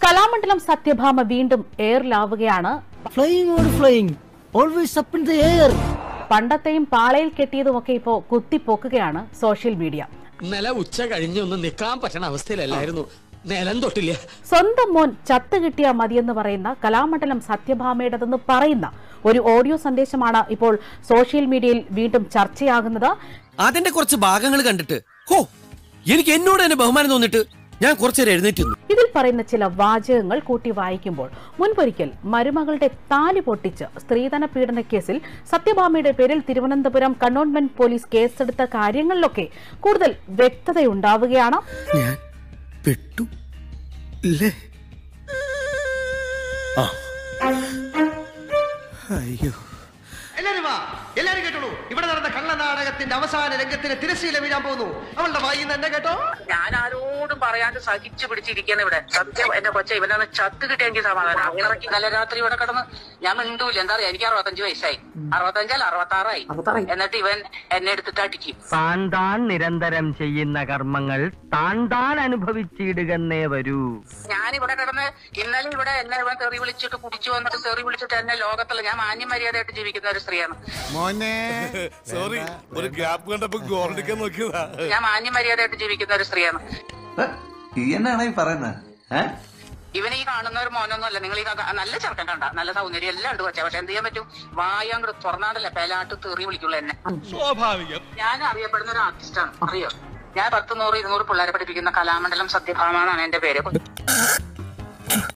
കലാമണ്ഡലം സത്യഭാമ വീണ്ടും എയറിലാവുകയാണ് Flying or flying, always up in the air. പണ്ടത്തെയും പാളയിൽ കെട്ടിയതുമൊക്കെ ഇപ്പോ കുത്തിപ്പൊക്കുകയാണ് social media ഇന്നലെ ഉച്ച കഴിഞ്ഞ് ഒന്ന് നിക്കാൻ പറ്റണ അവസ്ഥയിലല്ലായിരുന്നു നിലം തൊട്ടില്ല സ്വന്തം മോൻ ചത്ത് കിട്ടിയാ മതിയെന്ന് പറയുന്ന കലാമണ്ഡലം സത്യഭാമയുടേതെന്ന് പറയുന്ന ഒരു ഓഡിയോ സന്ദേശമാണ് ഇപ്പോൾ സോഷ്യൽ മീഡിയയിൽ വീണ്ടും ചർച്ചയാകുന്നത് അതിന്റെ കുറച്ച് ഭാഗങ്ങൾ കണ്ടിട്ട് ഹോ എനിക്ക് എന്നോട് തന്നെ ബഹുമാനം തോന്നിട്ട് ഞാൻ കുറച്ചേരം എഴുന്നേറ്റ് നിന്നു. ഇതിൽ പറയുന്ന ചില വാചകങ്ങൾ കൂട്ടി വായിക്കുമ്പോൾ മുൻപൊരിക്കൽ മരുമകളുടെ താലി പൊട്ടിച്ച് സ്ത്രീധന പീഡന കേസിൽ സത്യഭാമയുടെ പേരിൽ തിരുവനന്തപുരം കണ്ടോൺമെന്റ് പോലീസ് കേസെടുത്ത കാര്യങ്ങളിലൊക്കെ കൂടുതൽ വ്യക്തതയുണ്ടാവുകയാണ് ഞാൻ പെട്ടു ഇല്ലേ ആ അയ്യോ എല്ലാരും വാ എല്ലാരും കേട്ടോളൂ ഇവിടെ നടന്ന കള്ള നാടകത്തിന്റെ അവസാന രംഗത്തിന് തിരശ്ശീല വീഴാൻ പോകുന്നു അവളുടെ വായി തന്നെ കേട്ടോ ഞാൻ ആരോടും പറയാണ്ട് സഹിച്ചു പിടിച്ചിരിക്കുകയാണ് ഇവിടെ സത്യം എന്റെ കൊച്ച ഇവനൊന്ന് ചത്ത് കിട്ടിയെങ്കിൽ സമാധാനം അത്രയ്ക്ക് നല്ല രാത്രി ഇവിടെ കിടന്ന് ഞാൻ മിണ്ടൂല എന്താ പറയാ എനിക്ക് അറുപത്തഞ്ച് വയസ്സായി അറുപത്തഞ്ചല്ല അറുപത്താറായി എന്നിട്ട് ഇവൻ എന്നെ എടുത്തിട്ട് അടിക്കും താൻ താൻ നിരന്തരം ചെയ്യുന്ന കർമ്മങ്ങൾ താൻ താൻ അനുഭവിച്ചിടുകന്നേ വരൂ ഞാൻ ഇവിടെ കിടന്ന് ഇന്നലെ ഇവിടെ എന്നെ ഇവൻ തെറി വിളിച്ചിട്ട് കുടിച്ചു വന്നിട്ട് തെറി വിളിച്ചിട്ട് എന്നെ ലോകത്തുള്ള ഞാൻ മാന്യ മര്യാദയായിട്ട് ജീവിക്കുന്ന ഒരു സ്ത്രീയാണ് സോറി ഒരു ഗ്യാപ്പ് കണ്ടപ്പോ ഗോൾഡിക്കാൻ നോക്കിയതാ ഞാൻ മാന്യ മര്യാദയായിട്ട് ജീവിക്കുന്ന ഒരു സ്ത്രീയാണ് ഈ എന്നാണ് ഈ പറയുന്നത് ഏഹ് ഇവൻ ഈ കാണുന്ന ഒരു മോനൊന്നും അല്ല നിങ്ങൾ ഈ കാ- നല്ല ചെറുക്കൻ കണ്ട നല്ല സൗന്ദര്യം എല്ലാം ഉണ്ട് പക്ഷെ പക്ഷെ എന്ത് ചെയ്യാൻ പറ്റും വായ അങ്ങോട്ട് തുറന്നാണ്ടല്ലേ പേലാട്ട് തെറി വിളിക്കുള്ളൂ എന്നെ സ്വാഭാവികം ഞാൻ അറിയപ്പെടുന്ന ഒരു ആർട്ടിസ്റ്റാണ് അറിയോ ഞാൻ പത്ത് നൂറ് ഇരുന്നൂറ് പിള്ളേരെ പഠിപ്പിക്കുന്ന കലാമണ്ഡലം സത്യഭാമ എന്നാണ് എന്റെ പേര്